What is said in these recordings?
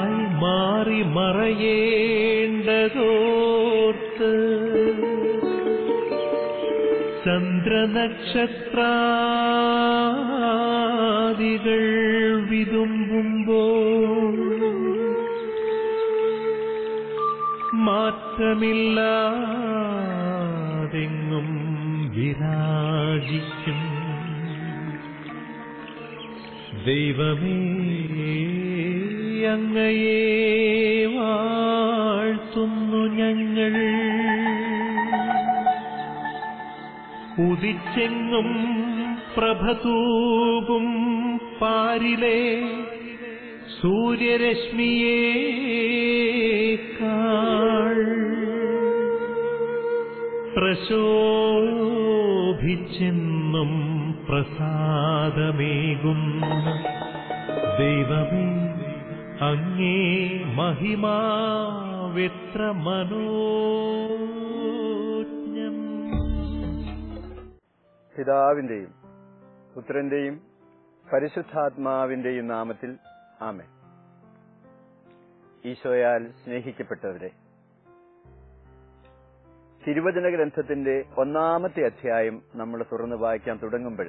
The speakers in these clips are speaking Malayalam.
ഇരുളായി മാറി മറയേണ്ടതോർത്ത് ചന്ദ്രനക്ഷത്രാദികൾ വിതുമ്പുമ്പോൾ മാറ്റമില്ലാതെങ്ങും വിരാജിക്കും ദൈവമേ അങ്ങയെ വാഴ്ത്തുന്നു ഞങ്ങൾ ഉദിച്ചെങ്ങും പ്രഭതൂകും പാരിലെ സൂര്യരശ്മിയേക്കാൾ പ്രശോഭിച്ചെന്നും പ്രസാദമേകുന്ന ദൈവമേ അങ്ങേ മഹിമാവെത്ര മനോജ്ഞം പിതാവിന്റെയും പുത്രന്റെയും പരിശുദ്ധാത്മാവിന്റെയും നാമത്തിൽ ആമേ ഈശോയാൽ സ്നേഹിക്കപ്പെട്ടവരെ തിരുവചന ഗ്രന്ഥത്തിന്റെ ഒന്നാമത്തെ അധ്യായം നമ്മൾ തുറന്നു വായിക്കാൻ തുടങ്ങുമ്പോൾ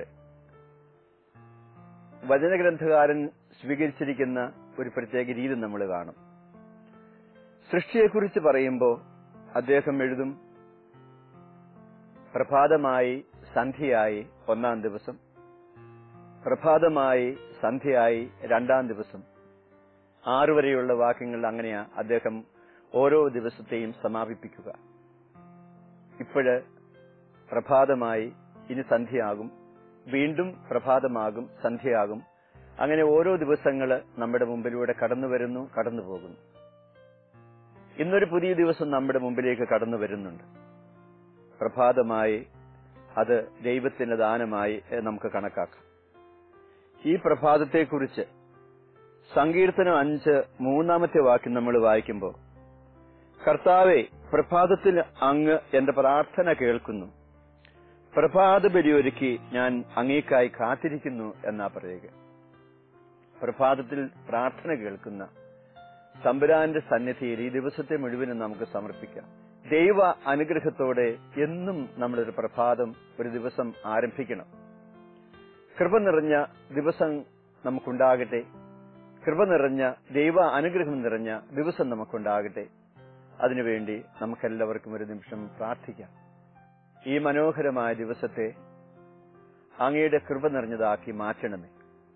വചനഗ്രന്ഥകാരൻ സ്വീകരിച്ചിരിക്കുന്ന ഒരു പ്രത്യേക രീതി നമ്മൾ കാണും സൃഷ്ടിയെക്കുറിച്ച് പറയുമ്പോൾ അദ്ദേഹം എഴുതും പ്രഭാതമായി സന്ധ്യയായി ഒന്നാം ദിവസം പ്രഭാതമായി സന്ധ്യയായി രണ്ടാം ദിവസം ആറു വരെയുള്ള വാക്യങ്ങൾ അങ്ങനെയാ അദ്ദേഹം ഓരോ ദിവസത്തെയും സമാപിപ്പിക്കുക ഇപ്പോഴ് പ്രഭാതമായി ഇനി സന്ധ്യയാകും വീണ്ടും പ്രഭാതമാകും സന്ധ്യയാകും അങ്ങനെ ഓരോ ദിവസങ്ങൾ നമ്മുടെ മുമ്പിലൂടെ കടന്നു വരുന്നു കടന്നു പോകുന്നു ഇന്നൊരു പുതിയ ദിവസം നമ്മുടെ മുമ്പിലേക്ക് കടന്നു വരുന്നുണ്ട് പ്രഭാതമായി അത് ദൈവത്തിന്റെ ദാനമായി നമുക്ക് കണക്കാക്കാം ഈ പ്രഭാതത്തെക്കുറിച്ച് സങ്കീർത്തനം അഞ്ച് മൂന്നാമത്തെ വാക്യം നമ്മൾ വായിക്കുമ്പോൾ കർത്താവെ പ്രഭാതത്തിൽ അങ്ങ് എന്റെ പ്രാർത്ഥന കേൾക്കുന്നു പ്രഭാത ബലിയൊരുക്കി ഞാൻ അങ്ങേക്കായി കാത്തിരിക്കുന്നു എന്നാ പറയുക പ്രഭാതത്തിൽ പ്രാർത്ഥന കേൾക്കുന്ന തമ്പുരാന്റെ സന്നിധിയിൽ ഈ ദിവസത്തെ മുഴുവനും നമുക്ക് സമർപ്പിക്കാം ദൈവ അനുഗ്രഹത്തോടെ എന്നും നമ്മളൊരു പ്രഭാതം ഒരു ദിവസം ആരംഭിക്കണം കൃപ നിറഞ്ഞ ദിവസം നമുക്കുണ്ടാകട്ടെ കൃപ നിറഞ്ഞ ദൈവ അനുഗ്രഹം നിറഞ്ഞ ദിവസം നമുക്കുണ്ടാകട്ടെ അതിനുവേണ്ടി നമുക്കെല്ലാവർക്കും ഒരു നിമിഷം പ്രാർത്ഥിക്കാം ഈ മനോഹരമായ ദിവസത്തെ അങ്ങയുടെ കൃപ നിറഞ്ഞതാക്കി മാറ്റണമേ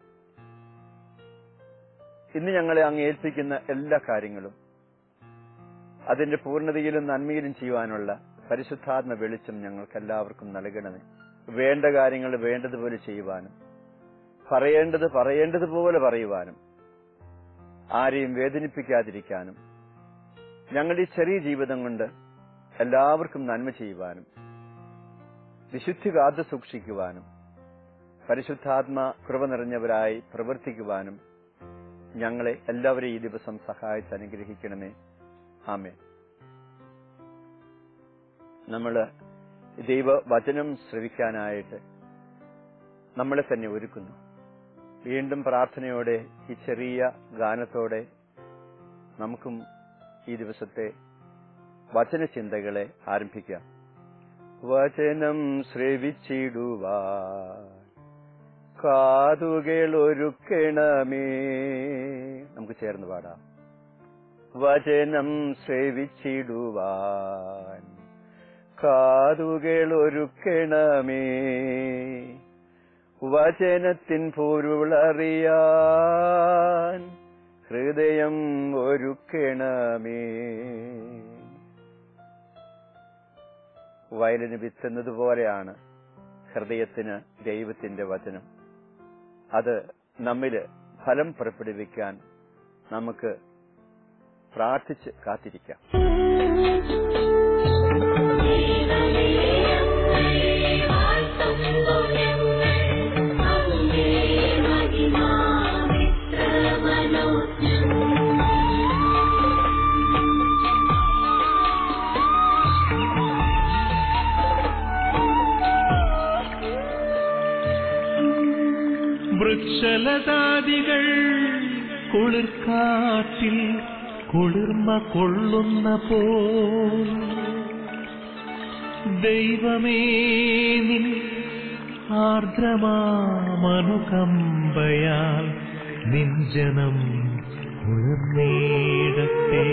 ഇന്ന് ഞങ്ങളെ അങ്ങ് ഏൽപ്പിക്കുന്ന എല്ലാ കാര്യങ്ങളും അതിന്റെ പൂർണ്ണതയിലും നന്മയിലും ചെയ്യുവാനുള്ള പരിശുദ്ധാത്മ വെളിച്ചം ഞങ്ങൾക്ക് എല്ലാവർക്കും നൽകണമേ വേണ്ട കാര്യങ്ങൾ വേണ്ടതുപോലെ ചെയ്യുവാനും പറയേണ്ടത് പറയേണ്ടതുപോലെ പറയുവാനും ആരെയും വേദനിപ്പിക്കാതിരിക്കാനും ഞങ്ങളുടെ ഈ ചെറിയ ജീവിതം കൊണ്ട് എല്ലാവർക്കും നന്മ ചെയ്യുവാനും വിശുദ്ധി കാത്തു സൂക്ഷിക്കുവാനും പരിശുദ്ധാത്മ കൃപ നിറഞ്ഞവരായി പ്രവർത്തിക്കുവാനും ഞങ്ങളെ എല്ലാവരെയും ഈ ദിവസം സഹായിച്ച് അനുഗ്രഹിക്കണമേ ആമേ നമ്മള് ദൈവ വചനം ശ്രവിക്കാനായിട്ട് നമ്മളെ തന്നെ ഒരുക്കുന്നു വീണ്ടും പ്രാർത്ഥനയോടെ ഈ ചെറിയ ഗാനത്തോടെ നമുക്കും ഈ ദിവസത്തെ വചനചിന്തകളെ ആരംഭിക്കാം വചനം ശ്രവിച്ചിടുവാൻ കാതുകൾ ഒരുക്കണമേ നമുക്ക് ചേർന്ന് പാടാം വചനം ശ്രവിച്ചിടുവാൻ കാതുകൾ ഒരുക്കണമേ വചനത്തിൻ പൊരുളറിയാൻ ഹൃദയം ഒരുക്കണമേ വയലിന് വിത്തുന്നത് പോലെയാണ് ഹൃദയത്തിന് ദൈവത്തിന്റെ വചനം അത് നമ്മില് ഫലം പുറപ്പെടുവിക്കാൻ നമുക്ക് പ്രാർത്ഥിച്ച് കാത്തിരിക്കാം വൃക്ഷലതാദികൾ കുളിർക്കാറ്റിൽ കുളിർമ കൊള്ളുന്ന പോൽ ദൈവമേ നിൻ ആർദ്രമാമനുകമ്പയാൽ നിൻ ജനം ഉയർന്നേടട്ടെ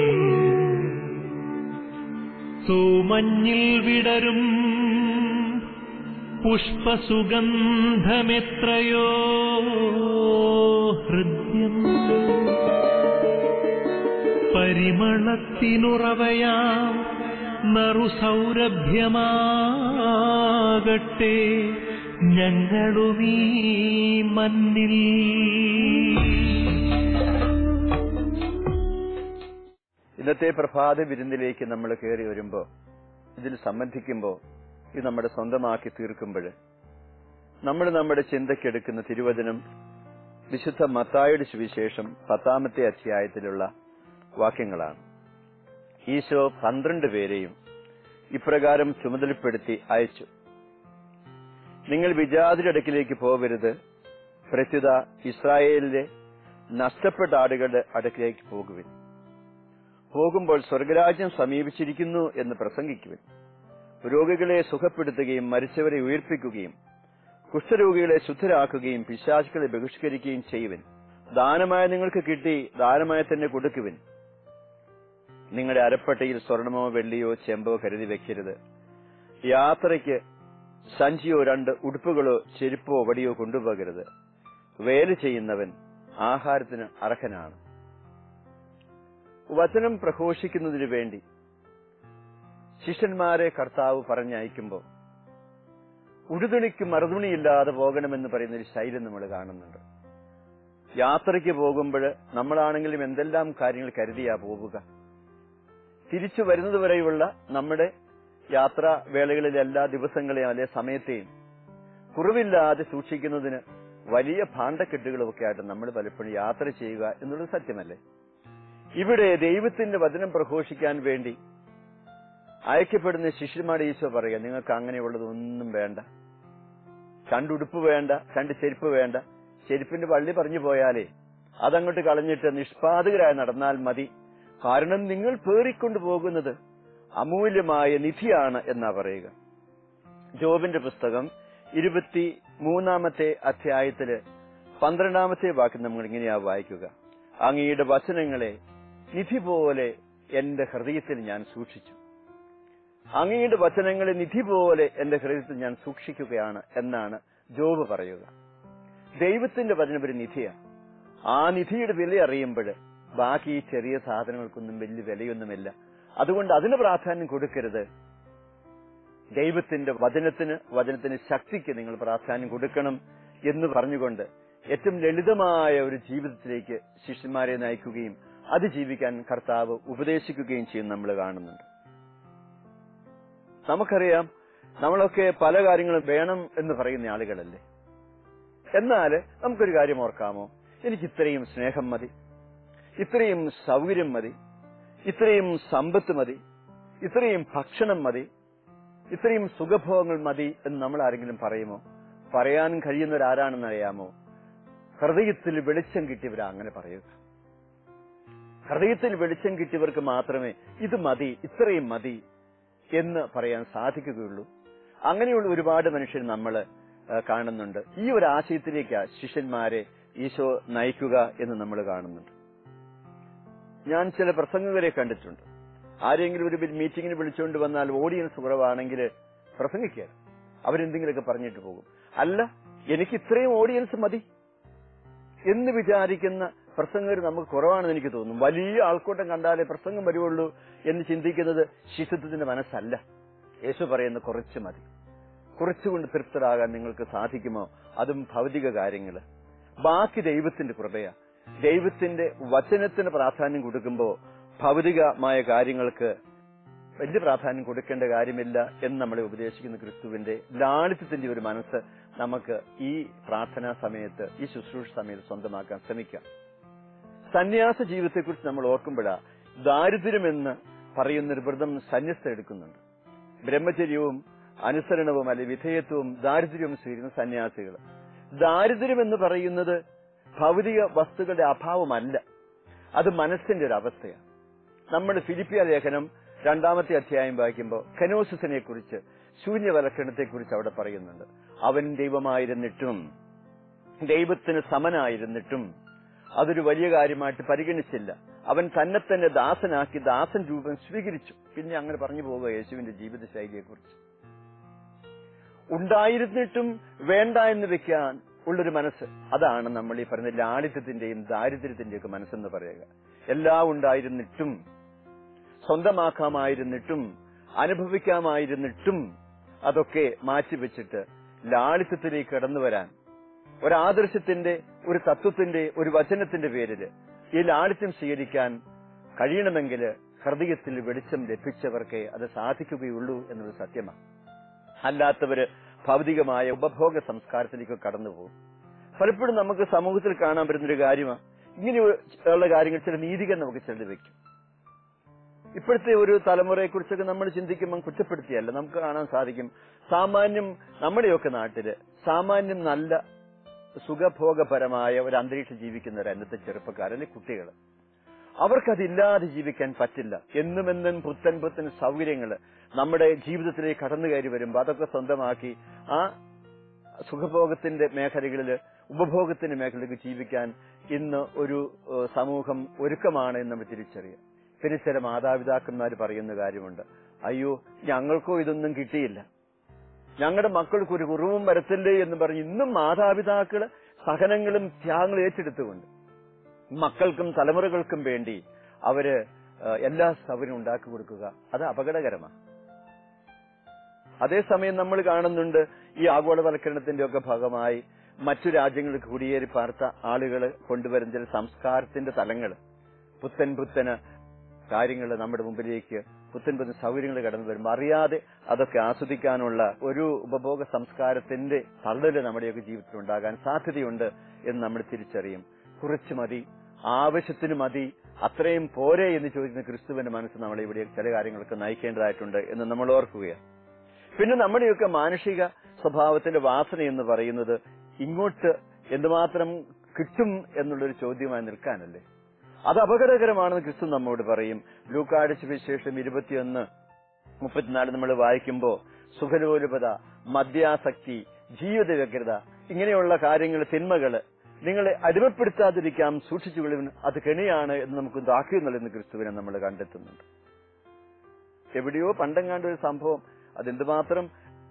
തൂമഞ്ഞിൽ വിടരും പുഷ്പസുഗന്ധമെത്രയോ ഹൃദ്യം പരിമളത്തിനുറവയാം നറുസൗരഭ്യമാകട്ടെ ഞങ്ങളുമീ മണ്ണിൽ ഇന്നത്തെ പ്രഭാത വിരുന്നിലേക്ക് നമ്മൾ കയറി വരുമ്പോ ഇതിൽ സംബന്ധിക്കുമ്പോ ഇത് നമ്മുടെ സ്വന്തമാക്കി തീർക്കുമ്പോൾ നമ്മൾ നമ്മുടെ ചിന്തയ്ക്കെടുക്കുന്ന തിരുവചനം വിശുദ്ധ മത്തായുടെ സുവിശേഷം പത്താമത്തെ അധ്യായത്തിലുള്ള വാക്യങ്ങളാണ് ഈശോ പന്ത്രണ്ട് പേരെയും ഇപ്രകാരം ചുമതലപ്പെടുത്തി അയച്ചു നിങ്ങൾ വിജാതിയുടെ അടുക്കിലേക്ക് പോകരുത് പ്രത്യുത ഇസ്രായേലിലെ നഷ്ടപ്പെട്ട ആടുകളുടെ അടുക്കിലേക്ക് പോകുവിൻ പോകുമ്പോൾ സ്വർഗരാജ്യം സമീപിച്ചിരിക്കുന്നു എന്ന് പ്രസംഗിക്കുവിൻ രോഗികളെ സുഖപ്പെടുത്തുകയും മരിച്ചവരെ ഉയർപ്പിക്കുകയും കുഷ്ഠരോഗികളെ ശുദ്ധരാക്കുകയും പിശാചുക്കളെ ബഹിഷ്കരിക്കുകയും ചെയ്യുവിൻ ദാനമായ നിങ്ങൾക്ക് കിട്ടി ദാനമായി തന്നെ കൊടുക്കുവിൻ നിങ്ങളുടെ അരപ്പട്ടയിൽ സ്വർണമോ വെള്ളിയോ ചെമ്പോ കരുതി വെക്കരുത് യാത്രയ്ക്ക് സഞ്ചിയോ രണ്ട് ഉടുപ്പുകളോ ചെരുപ്പോ വടിയോ കൊണ്ടുപോകരുത് വേല ചെയ്യുന്നവൻ ആഹാരത്തിന് അർഹനാണ് വചനം പ്രഘോഷിക്കുന്നതിനു വേണ്ടി ശിഷ്യന്മാരെ കർത്താവ് പറഞ്ഞയക്കുമ്പോൾ ഉടുതുണിക്ക് മറുതുണിയില്ലാതെ പോകണമെന്ന് പറയുന്ന ഒരു ശൈലി നമ്മൾ കാണുന്നുണ്ട് യാത്രയ്ക്ക് പോകുമ്പോൾ നമ്മളാണെങ്കിലും എന്തെല്ലാം കാര്യങ്ങൾ കരുതിയാ പോവുക തിരിച്ചു വരുന്നത് വരെയുള്ള നമ്മുടെ യാത്രാ വേളകളിലെ എല്ലാ ദിവസങ്ങളെയും അല്ലെ സമയത്തെയും കുറവില്ലാതെ സൂക്ഷിക്കുന്നതിന് വലിയ ഭാണ്ഡക്കെട്ടുകളുമൊക്കെ ആയിട്ട് നമ്മൾ പലപ്പോഴും യാത്ര ചെയ്യുക എന്നുള്ളത് സത്യമല്ലേ ഇവിടെ ദൈവത്തിന്റെ വചനം പ്രഘോഷിക്കാൻ വേണ്ടി അയക്കപ്പെടുന്ന ശിഷ്യന്മാരുടെ ഈശോ പറയുക നിങ്ങൾക്ക് അങ്ങനെയുള്ളത് ഒന്നും വേണ്ട രണ്ടുടുപ്പ് വേണ്ട രണ്ട് ചെരുപ്പ് വേണ്ട ചെരുപ്പിന്റെ വള്ളി പറഞ്ഞു പോയാലേ അതങ്ങോട്ട് കളഞ്ഞിട്ട് നിഷ്പാതകരായി നടന്നാൽ മതി കാരണം നിങ്ങൾ പേറിക്കൊണ്ടു പോകുന്നത് അമൂല്യമായ നിധിയാണ് എന്നാ പറയുക ജോബിന്റെ പുസ്തകം ഇരുപത്തി മൂന്നാമത്തെ അധ്യായത്തില് പന്ത്രണ്ടാമത്തെ വാക്ക് നമ്മൾ ഇങ്ങനെയാ വായിക്കുക അങ്ങയുടെ വചനങ്ങളെ നിധി പോലെ എന്റെ ഹൃദയത്തിൽ ഞാൻ സൂക്ഷിച്ചു അങ്ങയുടെ വചനങ്ങളെ നിധി പോലെ എന്റെ ഹൃദയത്തിൽ ഞാൻ സൂക്ഷിക്കുകയാണ് എന്നാണ് ജോബ് പറയുക ദൈവത്തിന്റെ വചനം ഒരു നിധിയാണ് ആ നിധിയുടെ വില അറിയുമ്പോൾ ബാക്കി ഈ ചെറിയ സാധനങ്ങൾക്കൊന്നും വലിയ വിലയൊന്നുമില്ല അതുകൊണ്ട് അതിന് പ്രാധാന്യം കൊടുക്കരുത് ദൈവത്തിന്റെ വചനത്തിന് വചനത്തിന് ശക്തിക്ക് നിങ്ങൾ പ്രാധാന്യം കൊടുക്കണം എന്ന് പറഞ്ഞുകൊണ്ട് ഏറ്റവും ലളിതമായ ഒരു ജീവിതത്തിലേക്ക് ശിഷ്യന്മാരെ നയിക്കുകയും അത് ജീവിക്കാൻ കർത്താവ് ഉപദേശിക്കുകയും ചെയ്യും നമ്മൾ കാണുന്നുണ്ട് നമുക്കറിയാം നമ്മളൊക്കെ പല കാര്യങ്ങളും വേണം എന്ന് പറയുന്ന ആളുകളല്ലേ എന്നാൽ നമുക്കൊരു കാര്യം ഓർക്കാമോ എനിക്ക് ഇത്രയും സ്നേഹം മതി ഇത്രയും സൗകര്യം മതി ഇത്രയും സമ്പത്ത് മതി ഇത്രയും ഭക്ഷണം മതി ഇത്രയും സുഖഭോഗങ്ങൾ മതി എന്ന് നമ്മൾ ആരെങ്കിലും പറയുമോ പറയാനും കഴിയുന്നവരാരാണെന്ന് അറിയാമോ ഹൃദയത്തിൽ വെളിച്ചം കിട്ടിയവരാ അങ്ങനെ പറയുക ഹൃദയത്തിൽ വെളിച്ചം കിട്ടിയവർക്ക് മാത്രമേ ഇത് മതി ഇത്രയും മതി എന്ന് പറയാൻ സാധിക്കുകയുള്ളൂ അങ്ങനെയുള്ള ഒരുപാട് മനുഷ്യർ നമ്മൾ കാണുന്നുണ്ട് ഈ ഒരു ആശയത്തിലേക്ക് ശിഷ്യന്മാരെ ഈശോ നയിക്കുക എന്ന് നമ്മൾ കാണുന്നുണ്ട് ഞാൻ ചില പ്രസംഗകരെ കണ്ടിട്ടുണ്ട് ആരെങ്കിലും ഒരു മീറ്റിങ്ങിന് വിളിച്ചുകൊണ്ട് വന്നാൽ ഓഡിയൻസ് കുറവാണെങ്കിൽ പ്രസംഗിക്കുക അവരെന്തെങ്കിലുമൊക്കെ പറഞ്ഞിട്ട് പോകും അല്ല എനിക്ക് ഇത്രയും ഓഡിയൻസ് മതി എന്ന് വിചാരിക്കുന്ന പ്രസംഗർ നമുക്ക് കുറവാണെന്ന് എനിക്ക് തോന്നുന്നു വലിയ ആൾക്കൂട്ടം കണ്ടാലേ പ്രസംഗം വരുവുള്ളൂ എന്ന് ചിന്തിക്കുന്നത് ശിശുത്വത്തിന്റെ മനസ്സല്ല യേശു പറയുന്ന കുറച്ച് മതി കുറച്ചുകൊണ്ട് തൃപ്തരാകാൻ നിങ്ങൾക്ക് സാധിക്കുമോ അതും ഭൗതിക കാര്യങ്ങള് ബാക്കി ദൈവത്തിന്റെ കൃപയാ ദൈവത്തിന്റെ വചനത്തിന് പ്രാധാന്യം കൊടുക്കുമ്പോൾ ഭൗതികമായ കാര്യങ്ങൾക്ക് വലിയ പ്രാധാന്യം കൊടുക്കേണ്ട കാര്യമില്ല എന്ന് നമ്മളെ ഉപദേശിക്കുന്ന ക്രിസ്തുവിന്റെ ലാളിത്യത്തിന്റെ ഒരു മനസ്സ് നമുക്ക് ഈ പ്രാർത്ഥനാ സമയത്ത് ഈ ശുശ്രൂഷ സമയത്ത് സ്വന്തമാക്കാൻ ശ്രമിക്കാം സന്യാസ ജീവിതത്തെക്കുറിച്ച് നമ്മൾ ഓർക്കുമ്പോഴാ ദാരിദ്ര്യമെന്ന് പറയുന്നൊരു വ്രതം സന്യസ്ത എടുക്കുന്നുണ്ട് ബ്രഹ്മചര്യവും അനുസരണവും അല്ലെ വിധേയത്വവും ദാരിദ്ര്യവും സ്വീകരിക്കുന്ന സന്യാസികൾ ദാരിദ്ര്യം എന്ന് പറയുന്നത് ഭൗതിക വസ്തുക്കളുടെ അഭാവമല്ല അത് മനസ്സിന്റെ ഒരു അവസ്ഥയാണ് നമ്മൾ ഫിലിപ്പിയ ലേഖനം രണ്ടാമത്തെ അധ്യായം വായിക്കുമ്പോൾ കനോസിസിനെ കുറിച്ച് ശൂന്യവൽക്കരണത്തെ കുറിച്ച് അവിടെ പറയുന്നുണ്ട് അവൻ ദൈവമായിരുന്നിട്ടും ദൈവത്തിന് സമനായിരുന്നിട്ടും അതൊരു വലിയ കാര്യമായിട്ട് പരിഗണിച്ചില്ല അവൻ തന്നെ തന്നെ ദാസനാക്കി ദാസൻ രൂപം സ്വീകരിച്ചു പിന്നെ അങ്ങനെ പറഞ്ഞു പോവുക യേശുവിന്റെ ജീവിത ശൈലിയെക്കുറിച്ച് ഉണ്ടായിരുന്നിട്ടും വേണ്ട എന്ന് വെക്കാൻ ഉള്ളൊരു മനസ്സ് അതാണ് നമ്മൾ ഈ പറയുന്ന ലാളിത്യത്തിന്റെയും ദാരിദ്ര്യത്തിന്റെയും ഒക്കെ മനസ്സെന്ന് പറയുക എല്ലാം ഉണ്ടായിരുന്നിട്ടും സ്വന്തമാക്കാമായിരുന്നിട്ടും അനുഭവിക്കാമായിരുന്നിട്ടും അതൊക്കെ മാറ്റിവെച്ചിട്ട് ലാളിത്യത്തിലേക്ക് കടന്നു വരാൻ ഒരാദർശത്തിന്റെ ഒരു തത്വത്തിന്റെ ഒരു വചനത്തിന്റെ പേരില് ഈ ലാളിത്യം സ്വീകരിക്കാൻ കഴിയണമെങ്കിൽ ഹൃദയത്തിൽ വെളിച്ചം ലഭിച്ചവർക്കേ അത് സാധിക്കുകയുള്ളൂ എന്നത് സത്യമാണ് അല്ലാത്തവര് ഭൗതികമായ ഉപഭോഗ സംസ്കാരത്തിലേക്ക് കടന്നുപോകും പലപ്പോഴും നമുക്ക് സമൂഹത്തിൽ കാണാൻ പറ്റുന്ന ഒരു കാര്യമാണ് ഇങ്ങനെയുള്ള കാര്യങ്ങൾ ചില നീതികൾ നമുക്ക് ചിലത് വെക്കും ഇപ്പോഴത്തെ ഒരു തലമുറയെ കുറിച്ചൊക്കെ നമ്മൾ ചിന്തിക്കുമ്പോൾ കുറ്റപ്പെടുത്തിയല്ല നമുക്ക് കാണാൻ സാധിക്കും സാമാന്യം നമ്മുടെയൊക്കെ നാട്ടില് സാമാന്യം നല്ല സുഖഭോഗപരമായ ഒരു അന്തരീക്ഷം ജീവിക്കുന്ന ഒരു അന്നത്തെ ചെറുപ്പക്കാർ അല്ലെങ്കിൽ കുട്ടികൾ അവർക്കതില്ലാതെ ജീവിക്കാൻ പറ്റില്ല എന്നും എന്നും പുത്തൻ പുത്തൻ സൗകര്യങ്ങൾ നമ്മുടെ ജീവിതത്തിലേക്ക് കടന്നു കയറി വരുമ്പോൾ അതൊക്കെ സ്വന്തമാക്കി ആ സുഖഭോഗത്തിന്റെ മേഖലകളിൽ ഉപഭോഗത്തിന്റെ മേഖലയിലേക്ക് ജീവിക്കാൻ ഇന്ന് ഒരു ഏഹ്, സമൂഹം ഒരുക്കമാണ് എന്ന് നമ്മൾ തിരിച്ചറിയാം പിന്നെ ചില മാതാപിതാക്കന്മാർ പറയുന്ന കാര്യമുണ്ട് അയ്യോ ഞങ്ങൾക്കോ ഇതൊന്നും കിട്ടിയില്ല ഞങ്ങളുടെ മക്കൾക്ക് ഒരു കുറവും വരത്തില്ലേ എന്ന് പറഞ്ഞ് ഇന്നും മാതാപിതാക്കള് സഹനങ്ങളും ത്യാഗങ്ങളും ഏറ്റെടുത്തുകൊണ്ട് മക്കൾക്കും തലമുറകൾക്കും വേണ്ടി അവര് ഏഹ്, എല്ലാ സൗകര്യവും ഉണ്ടാക്കി കൊടുക്കുക അത് അപകടകരമാണ് അതേസമയം നമ്മൾ കാണുന്നുണ്ട് ഈ ആഗോളവൽക്കരണത്തിന്റെ ഒക്കെ ഭാഗമായി മറ്റു രാജ്യങ്ങളിൽ കുടിയേറി പാർത്ത ആളുകൾ കൊണ്ടുവരുന്ന ചില സംസ്കാരത്തിന്റെ തലങ്ങൾ പുത്തൻ പുത്തന് കാര്യങ്ങൾ നമ്മുടെ മുമ്പിലേക്ക് പുത്തൻ പുത്തൻ സൗകര്യങ്ങൾ കടന്നു വരുമ്പോൾ അറിയാതെ അതൊക്കെ ആസ്വദിക്കാനുള്ള ഒരു ഉപഭോഗ സംസ്കാരത്തിന്റെ തള്ളല് നമ്മുടെയൊക്കെ ജീവിതത്തിൽ ഉണ്ടാകാൻ സാധ്യതയുണ്ട് എന്ന് നമ്മൾ തിരിച്ചറിയും കുറച്ച് മതി ആവശ്യത്തിന് മതി അത്രയും പോരെ എന്ന് ചോദിക്കുന്ന ക്രിസ്തുവിന്റെ മനസ്സ് നമ്മളെ ഇവിടെ ചില കാര്യങ്ങൾക്ക് നയിക്കേണ്ടതായിട്ടുണ്ട് എന്ന് നമ്മൾ ഓർക്കുകയാണ് പിന്നെ നമ്മുടെയൊക്കെ മാനുഷിക സ്വഭാവത്തിന്റെ വാസന എന്ന് പറയുന്നത് ഇങ്ങോട്ട് എന്തുമാത്രം കിട്ടും എന്നുള്ളൊരു ചോദ്യമായി നിൽക്കാനല്ലേ അത് അപകടകരമാണെന്ന് ക്രിസ്തു നമ്മോട് പറയും ലൂക്കാടിച്ച് വിശേഷം ഇരുപത്തിയൊന്ന് മുപ്പത്തിനാല് നമ്മൾ വായിക്കുമ്പോൾ സുഖലോലുപത മദ്യാസക്തി ജീവിത വ്യഗ്രത ഇങ്ങനെയുള്ള കാര്യങ്ങൾ തിന്മകള് നിങ്ങളെ അടിമപ്പെടുത്താതിരിക്കാം സൂക്ഷിച്ചുകൊള്ളുവിൻ അത് കെണിയാണ് എന്ന് നമുക്ക് താക്കിയെന്നുള്ളതെന്ന് ക്രിസ്തുവിനെ നമ്മൾ കണ്ടെത്തുന്നുണ്ട് എവിടെയോ പണ്ടെങ്ങാണ്ട് ഒരു സംഭവം അതെന്തുമാത്രം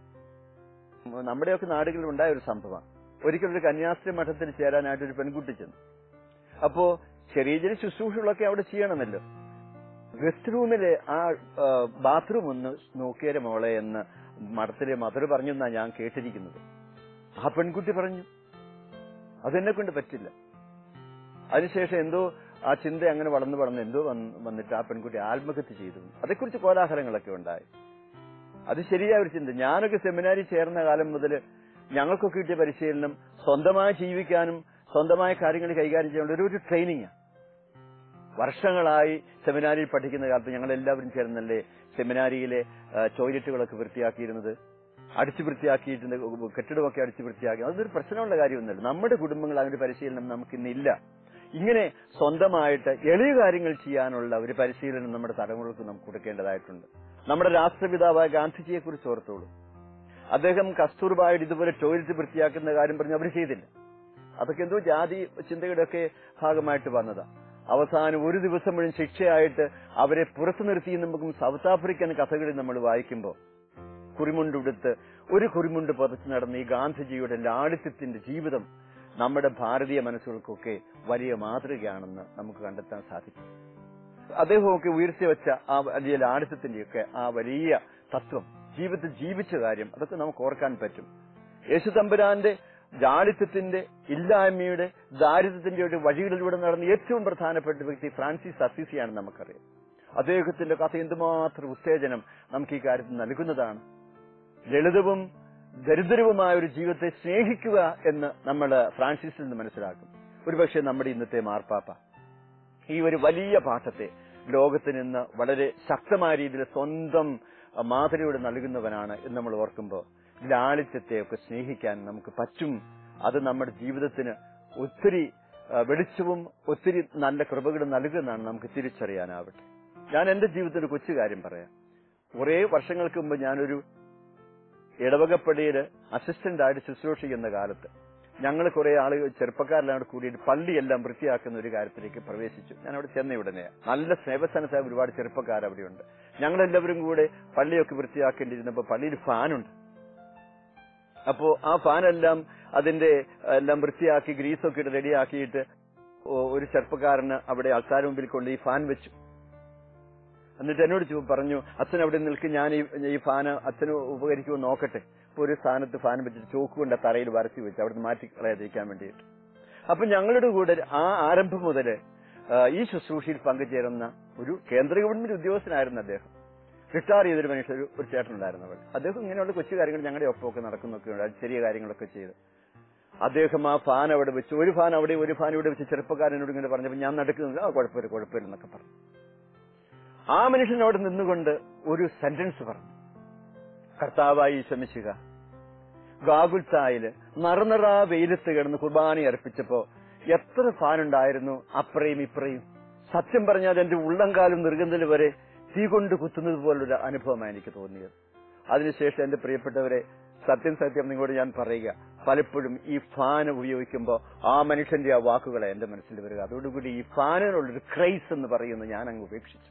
നമ്മുടെയൊക്കെ നാടുകളിൽ ഉണ്ടായ ഒരു സംഭവമാണ് ഒരിക്കലും ഒരു കന്യാസ്ത്രീ മഠത്തിൽ ചേരാനായിട്ട് ഒരു പെൺകുട്ടി ചെന്നു അപ്പോ ചെറിയ ചെറിയ ശുശ്രൂഷകളൊക്കെ അവിടെ ചെയ്യണമല്ലോ ഗസ്റ്റ് റൂമിലെ ആ ബാത്റൂം ഒന്ന് നോക്കിയാരെ മോളെ എന്ന് മഠത്തിലെ മദർ പറഞ്ഞെന്നാ ഞാൻ കേട്ടിരിക്കുന്നത് ആ പെൺകുട്ടി പറഞ്ഞു അതെന്നെ കൊണ്ട് പറ്റില്ല അതിനുശേഷം എന്തോ ആ ചിന്ത അങ്ങനെ വളർന്നു വളർന്ന് എന്തോ വന്ന് വന്നിട്ട് ആ പെൺകുട്ടി ആത്മഹത്യ ചെയ്തു അതേക്കുറിച്ച് കോലാഹലങ്ങളൊക്കെ ഉണ്ടായി അത് ശരിയായ ഒരു ചിന്ത ഞാനൊക്കെ സെമിനാരി ചേർന്ന കാലം മുതൽ ഞങ്ങൾക്കൊക്കെ കിട്ടിയ പരിശീലനം സ്വന്തമായി ജീവിക്കാനും സ്വന്തമായ കാര്യങ്ങൾ കൈകാര്യം ചെയ്യാനുള്ള ഒരു ഒരു ട്രെയിനിങ് വർഷങ്ങളായി സെമിനാരിയിൽ പഠിക്കുന്ന കാലത്ത് ഞങ്ങൾ എല്ലാവരും ചേർന്നല്ലേ സെമിനാരിയിലെ ആ, ടോയ്ലറ്റുകളൊക്കെ വൃത്തിയാക്കിയിരുന്നത് അടിച്ചു വൃത്തിയാക്കിയിട്ടുണ്ട് കെട്ടിടമൊക്കെ അടിച്ചു വൃത്തിയാക്കി അതൊരു പ്രശ്നമുള്ള കാര്യമൊന്നുമല്ല നമ്മുടെ കുടുംബങ്ങൾ അതിന്റെ പരിശീലനം നമുക്കിന്നില്ല ഇങ്ങനെ സ്വന്തമായിട്ട് എളിയ കാര്യങ്ങൾ ചെയ്യാനുള്ള ഒരു പരിശീലനം നമ്മുടെ തലമുറകൾക്ക് നമുക്ക് കൊടുക്കേണ്ടതായിട്ടുണ്ട് നമ്മുടെ രാഷ്ട്രപിതാവായ ഗാന്ധിജിയെ കുറിച്ച് ഓർത്തോളൂ അദ്ദേഹം കസ്തൂർബായുടെ ഇതുപോലെ ടോയ്ലറ്റ് വൃത്തിയാക്കുന്ന കാര്യം പറഞ്ഞ് അവർ ചെയ്തില്ല അതൊക്കെ എന്തോ ജാതി ചിന്തയുടെ ഒക്കെ ഭാഗമായിട്ട് വന്നതാ അവസാനം ഒരു ദിവസം മുഴുവൻ ശിക്ഷയായിട്ട് അവരെ പുറത്തു നിർത്തി നമുക്കും സൗത്ത് ആഫ്രിക്കൻ കഥകളിൽ നമ്മൾ വായിക്കുമ്പോൾ കുറിമുണ്ടുടുത്ത് ഒരു കുറിമുണ്ട് പുതച്ച് നടന്ന ഈ ഗാന്ധിജിയുടെ ലാളിത്യത്തിന്റെ ജീവിതം നമ്മുടെ ഭാരതീയ മനസ്സുകൾക്കൊക്കെ വലിയ മാതൃകയാണെന്ന് നമുക്ക് കണ്ടെത്താൻ സാധിക്കും അദ്ദേഹമൊക്കെ ഉയർത്തി വെച്ച ആ വലിയ ലാളിത്യത്തിന്റെയൊക്കെ ആ വലിയ തത്വം ജീവിതത്തിൽ ജീവിച്ച കാര്യം അതൊക്കെ നമുക്ക് ഓർക്കാൻ പറ്റും യേശു തമ്പുരാന്റെ ലാളിത്യത്തിന്റെ ഇല്ലായ്മയുടെ ദാരിദ്ര്യത്തിന്റെ ഒരു വഴികളിലൂടെ നടന്ന ഏറ്റവും പ്രധാനപ്പെട്ട വ്യക്തി ഫ്രാൻസിസ് അസീസിയാണെന്ന് നമുക്കറിയാം അദ്ദേഹത്തിന്റെ കഥ എന്തുമാത്രം ഉത്തേജനം നമുക്ക് ഈ കാര്യത്തിൽ നൽകുന്നതാണ് ലളിതവും ദരിദ്രവുമായ ഒരു ജീവിതത്തെ സ്നേഹിക്കുക എന്ന് നമ്മൾ ഫ്രാൻസിസിൽ നിന്ന് മനസ്സിലാക്കും ഒരുപക്ഷെ നമ്മുടെ ഇന്നത്തെ മാർപ്പാപ്പ ഈ ഒരു വലിയ പാഠത്തെ ലോകത്തിന് ഇന്ന് വളരെ ശക്തമായ രീതിയിൽ സ്വന്തം മാതൃയോട് നൽകുന്നവനാണ് എന്ന് നമ്മൾ ഓർക്കുമ്പോൾ ലാളിത്യത്തെയൊക്കെ സ്നേഹിക്കാൻ നമുക്ക് പറ്റും അത് നമ്മുടെ ജീവിതത്തിന് ഒത്തിരി ആ, വെളിച്ചവും ഒത്തിരി നല്ല കൃപകളും നൽകുന്നതാണ് നമുക്ക് തിരിച്ചറിയാനാവട്ടെ ഞാൻ എന്റെ ജീവിതത്തിൽ ഒരു കൊച്ചു കാര്യം പറയാം കുറേ വർഷങ്ങൾക്ക് മുമ്പ് ഞാനൊരു ഇടവകപ്പടിയിൽ അസിസ്റ്റന്റ് ആയിട്ട് ശുശ്രൂഷിക്കുന്ന കാലത്ത് ഞങ്ങൾ കുറെ ആളുകൾ ചെറുപ്പക്കാരെല്ലാം കൂടെ കൂടിയിട്ട് പള്ളിയെല്ലാം വൃത്തിയാക്കുന്ന ഒരു കാര്യത്തിലേക്ക് പ്രവേശിച്ചു ഞാൻ അവിടെ ചെന്ന ഉടനെ നല്ല സ്നേഹസ്ഥാനത്തായ ഒരുപാട് ചെറുപ്പക്കാർ അവിടെയുണ്ട് ഞങ്ങളെല്ലാവരും കൂടെ പള്ളിയൊക്കെ വൃത്തിയാക്കേണ്ടിയിരുന്നപ്പോൾ പള്ളിയിൽ ഫാനുണ്ട് അപ്പോ ആ ഫാനെല്ലാം അതിന്റെ എല്ലാം വൃത്തിയാക്കി ഗ്രീസൊക്കെ ഇട്ട് റെഡിയാക്കിയിട്ട് ഒ- ഒരു ചെറുപ്പക്കാരന് അവിടെ ആൾക്കാർ മുമ്പിൽ കൊണ്ട് ഈ ഫാൻ വെച്ചു എന്നിട്ട് എന്നോട് ചോ- പറഞ്ഞു അച്ഛൻ അവിടെ നിൽക്കും ഞാൻ ഈ ഈ ഫാന് അച്ഛന് ഉപകരിക്കുമോ നോക്കട്ടെ അപ്പൊ ഒരു സ്ഥാനത്ത് ഫാൻ വെച്ചിട്ട് ചോക്ക് കൊണ്ട് ആ തറയിൽ വരച്ചു വെച്ചു അവിടെ മാറ്റി കളയാതിരിക്കാൻ വേണ്ടിയിട്ട് അപ്പൊ ഞങ്ങളുടെ കൂടെ ആ ആരംഭം മുതൽ ഈ ശുശ്രൂഷയിൽ പങ്കുചേരുന്ന ഒരു കേന്ദ്ര ഗവൺമെന്റ് ഉദ്യോഗസ്ഥനായിരുന്നു അദ്ദേഹം റിട്ടയർ ചെയ്തൊരു മനുഷ്യർ ഒരു- ഒരു ചേട്ടനുണ്ടായിരുന്നു അവിടെ അദ്ദേഹം ഇങ്ങനെയുള്ള കൊച്ചു കാര്യങ്ങൾ ഞങ്ങളുടെ ഒപ്പമൊക്കെ നടക്കുന്നൊക്കെ ഉണ്ട് ചെറിയ കാര്യങ്ങളൊക്കെ ചെയ്ത് അദ്ദേഹം ആ ഫാൻ അവിടെ വെച്ച് ഒരു ഫാൻ അവിടെ ഒരു ഫാൻ ഇവിടെ വെച്ച് ചെറുപ്പക്കാരനോട് ഇങ്ങനെ പറഞ്ഞപ്പോൾ ഞാൻ നടക്കുന്നില്ല ആ കുഴപ്പമില്ല കുഴപ്പമില്ല എന്നൊക്കെ പറഞ്ഞു ആ മനുഷ്യൻ അവിടെ നിന്നുകൊണ്ട് ഒരു സെന്റൻസ് പറഞ്ഞു കർത്താവായി ശ്രമിച്ചുക ഗാഗുൽത്തായില് നറുനിറ വെയിലത്ത് കിടന്ന് കുർബാന അർപ്പിച്ചപ്പോ എത്ര ഫാൻ ഉണ്ടായിരുന്നു അപ്പറയും ഇപ്പറയും സത്യം പറഞ്ഞാൽ എന്റെ ഉള്ളംകാലും നിർഗന്ധൽ വരെ തീ കൊണ്ട് കുത്തുന്നത് പോലൊരു അനുഭവമാണ് എനിക്ക് തോന്നിയത് അതിനുശേഷം എന്റെ പ്രിയപ്പെട്ടവരെ സത്യം സത്യം നിങ്ങളോട് ഞാൻ പറയുക പലപ്പോഴും ഈ ഫാൻ ഉപയോഗിക്കുമ്പോൾ ആ മനുഷ്യന്റെ ആ വാക്കുകളെ എന്റെ മനസ്സിൽ വരിക അതോടുകൂടി ഈ ഫാനിനുള്ളൊരു ക്രൈസ് എന്ന് പറയുന്നത് ഞാൻ അങ്ങ് ഉപേക്ഷിച്ചു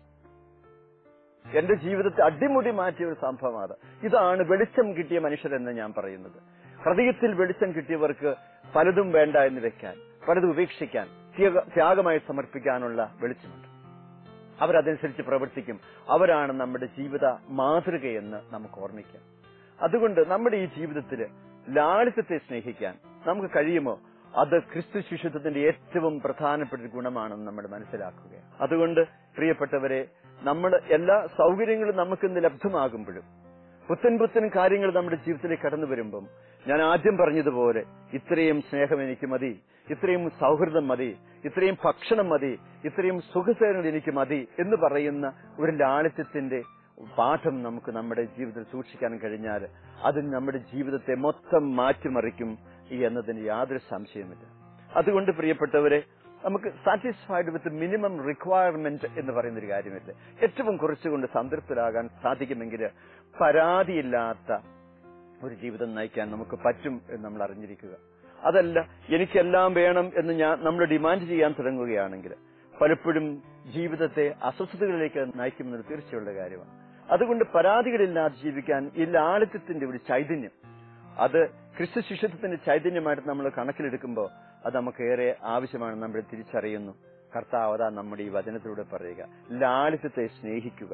എന്റെ ജീവിതത്തെ അടിമുടി മാറ്റിയ ഒരു സംഭവം അത് ഇതാണ് വെളിച്ചം കിട്ടിയ മനുഷ്യരെന്ന് ഞാൻ പറയുന്നത് ഹൃദയത്തിൽ വെളിച്ചം കിട്ടിയവർക്ക് പലതും വേണ്ട എന്ന് വെക്കാൻ പലതും ഉപേക്ഷിക്കാൻ ത്യാഗ- ത്യാഗമായി സമർപ്പിക്കാനുള്ള വെളിച്ചമുണ്ട് അവരതനുസരിച്ച് പ്രവർത്തിക്കും അവരാണ് നമ്മുടെ ജീവിത മാതൃകയെന്ന് നമുക്ക് ഓർമ്മിക്കാം അതുകൊണ്ട് നമ്മുടെ ഈ ജീവിതത്തിൽ ലാളിത്യത്തെ സ്നേഹിക്കാൻ നമുക്ക് കഴിയുമോ അത് ക്രിസ്തു ശിശുത്വത്തിന്റെ ഏറ്റവും പ്രധാനപ്പെട്ട ഒരു ഗുണമാണെന്ന് നമ്മൾ മനസ്സിലാക്കുക അതുകൊണ്ട് പ്രിയപ്പെട്ടവരെ നമ്മൾ എല്ലാ സൗകര്യങ്ങളും നമുക്കിന്ന് ലഭ്യമാകുമ്പോഴും പുത്തൻ പുത്തൻ കാര്യങ്ങൾ നമ്മുടെ ജീവിതത്തിലേക്ക് കടന്നു വരുമ്പം ഞാൻ ആദ്യം പറഞ്ഞതുപോലെ ഇത്രയും സ്നേഹം എനിക്ക് മതി ഇത്രയും സൗഹൃദം മതി ഇത്രയും ഭക്ഷണം മതി ഇത്രയും സുഖസേനകൾ എനിക്ക് മതി എന്ന് പറയുന്ന ഒരു ലാളിത്യത്തിന്റെ പാഠം നമുക്ക് നമ്മുടെ ജീവിതത്തിൽ സൂക്ഷിക്കാൻ കഴിഞ്ഞാൽ അത് നമ്മുടെ ജീവിതത്തെ മൊത്തം മാറ്റിമറിക്കും എന്നതിന് യാതൊരു സംശയമില്ല അതുകൊണ്ട് പ്രിയപ്പെട്ടവരെ നമുക്ക് സാറ്റിസ്ഫൈഡ് വിത്ത് മിനിമം റിക്വയർമെന്റ് എന്ന് പറയുന്ന ഒരു കാര്യമില്ല ഏറ്റവും കുറച്ചുകൊണ്ട് സംതൃപ്തരാകാൻ സാധിക്കുമെങ്കിൽ പരാതിയില്ലാത്ത ഒരു ജീവിതം നയിക്കാൻ നമുക്ക് പറ്റും എന്ന് നമ്മൾ അറിഞ്ഞിരിക്കുക അതല്ല എനിക്കെല്ലാം വേണം എന്ന് ഞാൻ നമ്മൾ ഡിമാൻഡ് ചെയ്യാൻ തുടങ്ങുകയാണെങ്കിൽ പലപ്പോഴും ജീവിതത്തെ അസ്വസ്ഥതകളിലേക്ക് നയിക്കുമെന്നത് തീർച്ചയുള്ള കാര്യമാണ് അതുകൊണ്ട് പരാതികളില്ലാതെ ജീവിക്കാൻ ഈ ലാളിത്യത്തിന്റെ ഒരു ചൈതന്യം അത് ക്രിസ്തു ശിഷ്യത്വത്തിന്റെ ചൈതന്യമായിട്ട് നമ്മൾ കണക്കിലെടുക്കുമ്പോൾ അത് നമുക്ക് ഏറെ ആവശ്യമാണ് നമ്മൾ തിരിച്ചറിയുന്നു കർത്താവ് അതാ നമ്മുടെ ഈ വചനത്തിലൂടെ പറയുക ലാളിത്യത്തെ സ്നേഹിക്കുക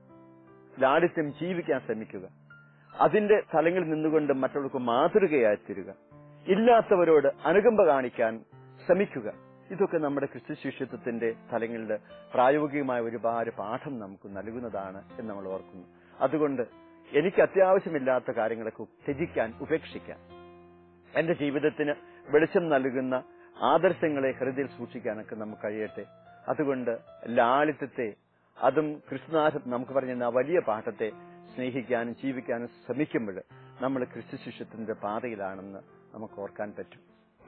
ലാളിത്യം ജീവിക്കാൻ ശ്രമിക്കുക അതിന്റെ തലങ്ങളിൽ നിന്നുകൊണ്ട് മറ്റുള്ളവർക്ക് മാതൃകയായി തീരുക ഇല്ലാത്തവരോട് അനുകമ്പ കാണിക്കാൻ ശ്രമിക്കുക ഇതൊക്കെ നമ്മുടെ ക്രിസ്തു ശിഷ്യത്വത്തിന്റെ തലങ്ങളിൽ പ്രായോഗികമായ ഒരുപാട് പാഠം നമുക്ക് നൽകുന്നതാണ് എന്ന് നമ്മൾ ഓർക്കുന്നു അതുകൊണ്ട് എനിക്ക് അത്യാവശ്യമില്ലാത്ത കാര്യങ്ങളൊക്കെ ത്യജിക്കാൻ ഉപേക്ഷിക്കാൻ എന്റെ ജീവിതത്തിന് വെളിച്ചം നൽകുന്ന ആദർശങ്ങളെ ഹൃദയത്തിൽ സൂക്ഷിക്കാനൊക്കെ നമുക്ക് കഴിയട്ടെ അതുകൊണ്ട് ലാളിത്യത്തെ അതും കൃഷ്ണനാഥൻ നമുക്ക് പറഞ്ഞ ആ വലിയ പാഠത്തെ സ്നേഹിക്കാനും ജീവിക്കാനും ശ്രമിക്കുമ്പോൾ നമ്മൾ ക്രിസ്തു ശിഷ്യത്തിന്റെ പാതയിലാണെന്ന് നമുക്ക് ഓർക്കാൻ പറ്റും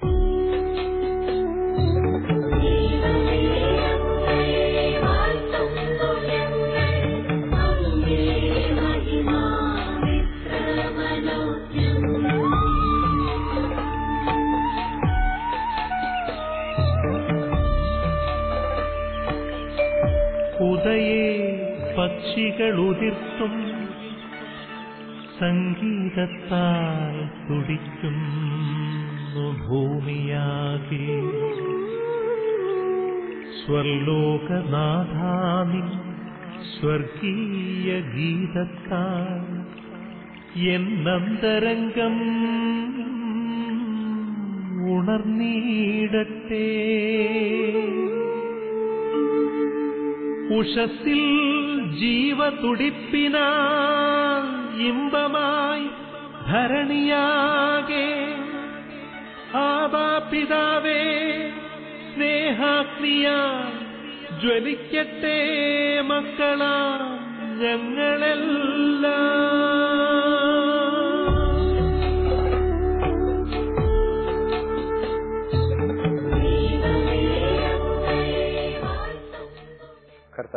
ഉദയേ പക്ഷികളുതിർത്തും സംഗീതത്താൽ തുടിക്കുന്നു ഭൂമിയാകെ സ്വർലോകനാഥാമി സ്വർഗീയ ഗീതത്താൽ എന്നന്തരംഗം ഉണർന്നീടട്ടെ ഉഷസ്സിൽ ജീവതുടിപ്പിനാ ഇമ്പമായി ധരണിയാകെ ആബാപിതാവേ സ്നേഹാഗ്നിയാ ജ്വലിക്കട്ടെ മക്കളാ ഞങ്ങളെല്ലാം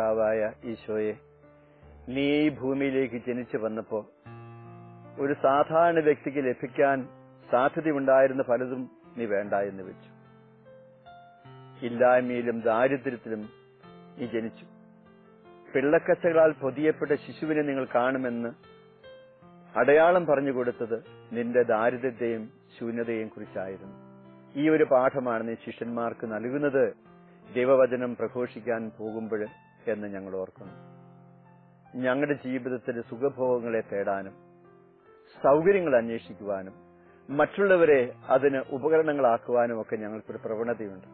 കർത്താവായ ഈശോയെ നീ ഈ ഭൂമിയിലേക്ക് ജനിച്ചു വന്നപ്പോ ഒരു സാധാരണ വ്യക്തിക്ക് ലഭിക്കാൻ സാധ്യതയുണ്ടായിരുന്ന പലതും നീ വേണ്ട എന്ന് വെച്ചു ഇല്ലായ്മയിലും ദാരിദ്ര്യത്തിലും നീ ജനിച്ചു പിള്ളക്കച്ചകളാൽ പൊതിയപ്പെട്ട ശിശുവിനെ നിങ്ങൾ കാണുമെന്ന് അടയാളം പറഞ്ഞു കൊടുത്തത് നിന്റെ ദാരിദ്ര്യത്തെയും ശൂന്യതയെയും കുറിച്ചായിരുന്നു ഈ ഒരു പാഠമാണ് നീ ശിഷ്യന്മാർക്ക് നൽകുന്നത് ദൈവവചനം പ്രഘോഷിക്കാൻ പോകുമ്പോൾ എന്ന് ഞങ്ങൾ ഓർക്കുന്നു ഞങ്ങളുടെ ജീവിതത്തിൽ സുഖഭോഗങ്ങളെ തേടാനും സൗകര്യങ്ങൾ അന്വേഷിക്കുവാനും മറ്റുള്ളവരെ അതിന് ഉപകരണങ്ങളാക്കുവാനും ഒക്കെ ഞങ്ങൾക്കൊരു പ്രവണതയുണ്ട്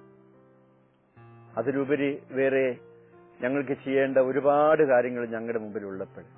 അതിലുപരി വേറെ ഞങ്ങൾക്ക് ചെയ്യേണ്ട ഒരുപാട് കാര്യങ്ങൾ ഞങ്ങളുടെ മുമ്പിൽ ഉള്ളപ്പോൾ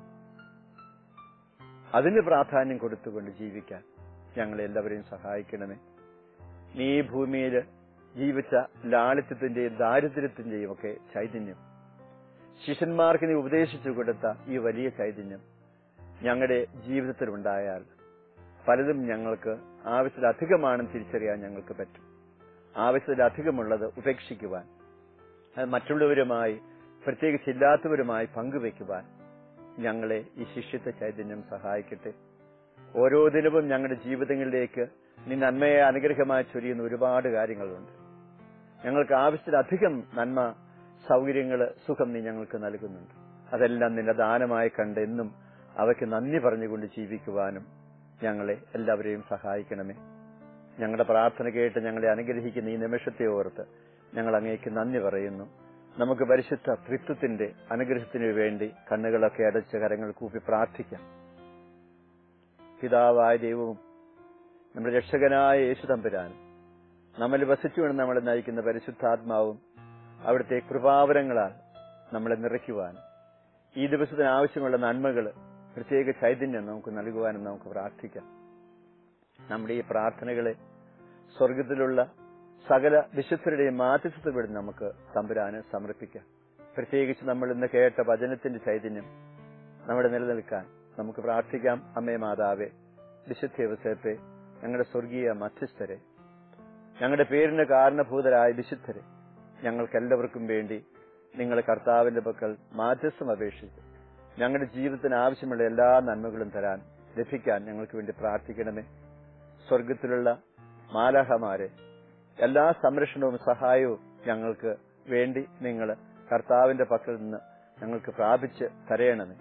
അതിന് പ്രാധാന്യം കൊടുത്തുകൊണ്ട് ജീവിക്കാൻ ഞങ്ങളെ എല്ലാവരെയും സഹായിക്കണമേ നീ ഈ ഭൂമിയിൽ ജീവിച്ച ലാളിത്യത്തിന്റെയും ദാരിദ്ര്യത്തിന്റെയും ഒക്കെ ചൈതന്യം ശിഷ്യന്മാർക്ക് നീ ഉപദേശിച്ചു കൊടുത്ത ഈ വലിയ ചൈതന്യം ഞങ്ങളുടെ ജീവിതത്തിൽ ഉണ്ടായാൽ പലതും ഞങ്ങൾക്ക് ആവശ്യത്തിലധികമാണെന്ന് തിരിച്ചറിയാൻ ഞങ്ങൾക്ക് പറ്റും ആവശ്യത്തിലധികമുള്ളത് ഉപേക്ഷിക്കുവാൻ അത് മറ്റുള്ളവരുമായി പ്രത്യേകിച്ച് ഇല്ലാത്തവരുമായി പങ്കുവെക്കുവാൻ ഞങ്ങളെ ഈ ശിഷ്യത്വ ചൈതന്യം സഹായിക്കട്ടെ ഓരോ ദിനവും ഞങ്ങളുടെ ജീവിതങ്ങളിലേക്ക് നീ നന്മയെ അനുഗ്രഹമായി ചൊരിയുന്ന ഒരുപാട് കാര്യങ്ങളുണ്ട് ഞങ്ങൾക്ക് ആവശ്യത്തിലധികം നന്മ സൗകര്യങ്ങൾ സുഖം നീ ഞങ്ങൾക്ക് നൽകുന്നുണ്ട് അതെല്ലാം നിന്റെ ദാനമായി കണ്ട് എന്നും അവയ്ക്ക് നന്ദി പറഞ്ഞുകൊണ്ട് ജീവിക്കുവാനും ഞങ്ങളെ എല്ലാവരെയും സഹായിക്കണമേ ഞങ്ങളുടെ പ്രാർത്ഥന കേട്ട് ഞങ്ങളെ അനുഗ്രഹിക്കുന്ന ഈ നിമിഷത്തെ ഓർത്ത് ഞങ്ങൾ അങ്ങേക്ക് നന്ദി പറയുന്നു നമുക്ക് പരിശുദ്ധ ത്രിത്വത്തിന്റെ അനുഗ്രഹത്തിനു വേണ്ടി കണ്ണുകളൊക്കെ അടച്ച് കരങ്ങൾ കൂപ്പി പ്രാർത്ഥിക്കാം പിതാവായ ദൈവവും നമ്മുടെ രക്ഷകനായ യേശു തമ്പുരാനും നമ്മിൽ വസിച്ചുകൊണ്ട് നമ്മളെ നയിക്കുന്ന പരിശുദ്ധാത്മാവും അവിടുത്തെ കൃപാവരങ്ങളാൽ നമ്മളെ നിറയ്ക്കുവാനും ഈ ദിവസത്തിന് ആവശ്യമുള്ള നന്മകൾ പ്രത്യേക ചൈതന്യം നമുക്ക് നൽകുവാനും നമുക്ക് പ്രാർത്ഥിക്കാം നമ്മുടെ ഈ പ്രാർത്ഥനകളെ സ്വർഗത്തിലുള്ള സകല വിശുദ്ധരുടെയും മാധ്യസ്ഥപ്പെടുന്ന നമുക്ക് തമ്പുരാന് സമർപ്പിക്കാം പ്രത്യേകിച്ച് നമ്മൾ ഇന്ന് കേട്ട വചനത്തിന്റെ ചൈതന്യം നമ്മുടെ നിലനിൽക്കാൻ നമുക്ക് പ്രാർത്ഥിക്കാം അമ്മേ മാതാവേ വിശുദ്ധ വ്യവസായത്തെ ഞങ്ങളുടെ സ്വർഗീയ മധ്യസ്ഥരെ ഞങ്ങളുടെ പേരിന് കാരണഭൂതരായ വിശുദ്ധരെ ഞങ്ങൾക്കെല്ലാവർക്കും വേണ്ടി നിങ്ങൾ കർത്താവിന്റെ പക്കൽ മാധ്യസ്ഥം അപേക്ഷിച്ച് ഞങ്ങളുടെ ജീവിതത്തിന് ആവശ്യമുള്ള എല്ലാ നന്മകളും തരാൻ ലഭിക്കാൻ ഞങ്ങൾക്ക് വേണ്ടി പ്രാർത്ഥിക്കണമേ സ്വർഗത്തിലുള്ള മാലാഹമാരെ എല്ലാ സംരക്ഷണവും സഹായവും ഞങ്ങൾക്ക് വേണ്ടി നിങ്ങൾ കർത്താവിന്റെ പക്കൽ നിന്ന് ഞങ്ങൾക്ക് പ്രാപിച്ച് തരയണമേ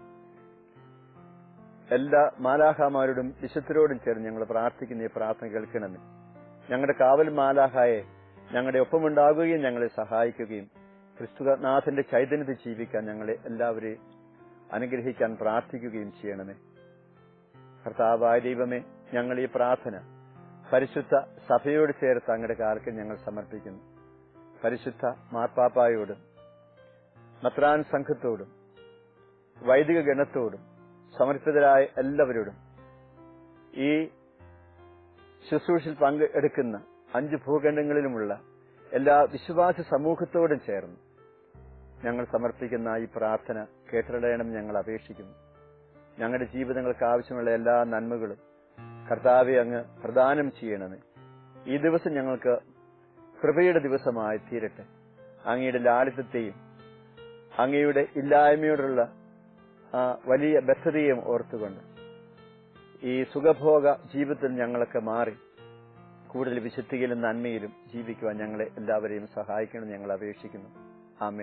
എല്ലാ മാലാഹമാരോടും വിശുദ്ധരോടും ചേർന്ന് ഞങ്ങൾ പ്രാർത്ഥിക്കുന്ന ഈ പ്രാർത്ഥന കേൾക്കണമേ ഞങ്ങളുടെ കാവൽ മാലാഹായെ ഞങ്ങളുടെ ഒപ്പമുണ്ടാകുകയും ഞങ്ങളെ സഹായിക്കുകയും ക്രിസ്തുനാഥന്റെ ചൈതന്യത്തിൽ ജീവിക്കാൻ ഞങ്ങളെ എല്ലാവരെയും അനുഗ്രഹിക്കാൻ പ്രാർത്ഥിക്കുകയും ചെയ്യണമേ കർത്താവായ ദൈവമേ ഞങ്ങൾ ഈ പ്രാർത്ഥന പരിശുദ്ധ സഭയോട് ചേർത്ത് അങ്ങയുടെ കാലത്ത് ഞങ്ങൾ സമർപ്പിക്കുന്നു പരിശുദ്ധ മാർപ്പാപ്പായോടും മത്രാൻ സംഘത്തോടും വൈദിക ഗണത്തോടും സമർപ്പിതരായ എല്ലാവരോടും ഈ ശുശ്രൂഷയിൽ പങ്കെടുക്കുന്ന അഞ്ച് ഭൂഖണ്ഡങ്ങളിലുമുള്ള എല്ലാ വിശ്വാസ സമൂഹത്തോടും ചേർന്ന് ഞങ്ങൾ സമർപ്പിക്കുന്ന ഈ പ്രാർത്ഥന കേട്ടറിയണം ഞങ്ങൾ അപേക്ഷിക്കുന്നു ഞങ്ങളുടെ ജീവിതങ്ങൾക്ക് ആവശ്യമുള്ള എല്ലാ നന്മകളും കർത്താവെ അങ്ങ് പ്രദാനം ചെയ്യണമേ ഈ ദിവസം ഞങ്ങൾക്ക് കൃപയുടെ ദിവസമായി തീരട്ടെ അങ്ങയുടെ ലാളിത്യത്തെയും അങ്ങയുടെ ഇല്ലായ്മയോടുള്ള ആ വലിയ ബദ്ധതയും ഓർത്തുകൊണ്ട് ഈ സുഖഭോഗ ജീവിതത്തിൽ ഞങ്ങളൊക്കെ മാറി കൂടുതൽ വിശുദ്ധിയിലും നന്മയിലും ജീവിക്കുവാൻ ഞങ്ങളെ എല്ലാവരെയും സഹായിക്കണം ഞങ്ങൾ അപേക്ഷിക്കുന്നു ആമേ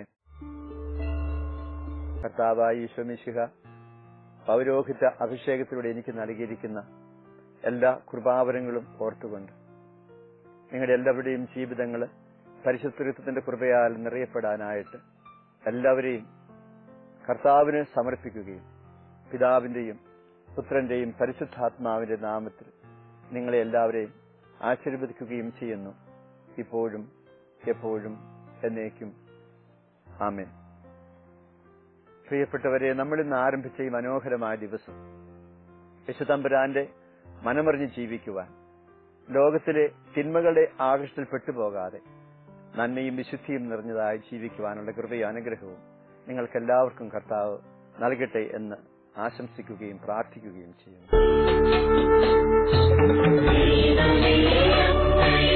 കർത്താവായി ഈശ്വമിശിഹ പൗരോഹിത അഭിഷേകത്തിലൂടെ എനിക്ക് നൽകിയിരിക്കുന്ന എല്ലാ കൃപാവരങ്ങളും ഓർത്തുകൊണ്ട് നിങ്ങളുടെ എല്ലാവരുടെയും ജീവിതങ്ങൾ പരിശുദ്ധത്വത്തിന്റെ കൃപയാൽ നിറയപ്പെടാനായിട്ട് എല്ലാവരെയും കർത്താവിന് സമർപ്പിക്കുകയും പിതാവിന്റെയും പുത്രന്റെയും പരിശുദ്ധാത്മാവിന്റെ നാമത്തിൽ നിങ്ങളെ എല്ലാവരെയും ആശീർവദിക്കുകയും ചെയ്യുന്നു ഇപ്പോഴും എപ്പോഴും എന്നേക്കും ആമേൻ പ്രിയപ്പെട്ടവരെ നമ്മൾ ഇന്ന് ആരംഭിച്ച ഈ മനോഹരമായ ദിവസം യശുതമ്പുരാന്റെ മനമറിഞ്ഞ് ജീവിക്കുവാൻ ലോകത്തിലെ തിന്മകളുടെ ആകർഷത്തിൽ പെട്ടുപോകാതെ നന്മയും വിശുദ്ധിയും നിറഞ്ഞതായി ജീവിക്കുവാനുള്ള കൃപയും അനുഗ്രഹവും നിങ്ങൾക്കെല്ലാവർക്കും കർത്താവ് നൽകട്ടെ എന്ന് ആശംസിക്കുകയും പ്രാർത്ഥിക്കുകയും ചെയ്യുന്നു ദൈവമേ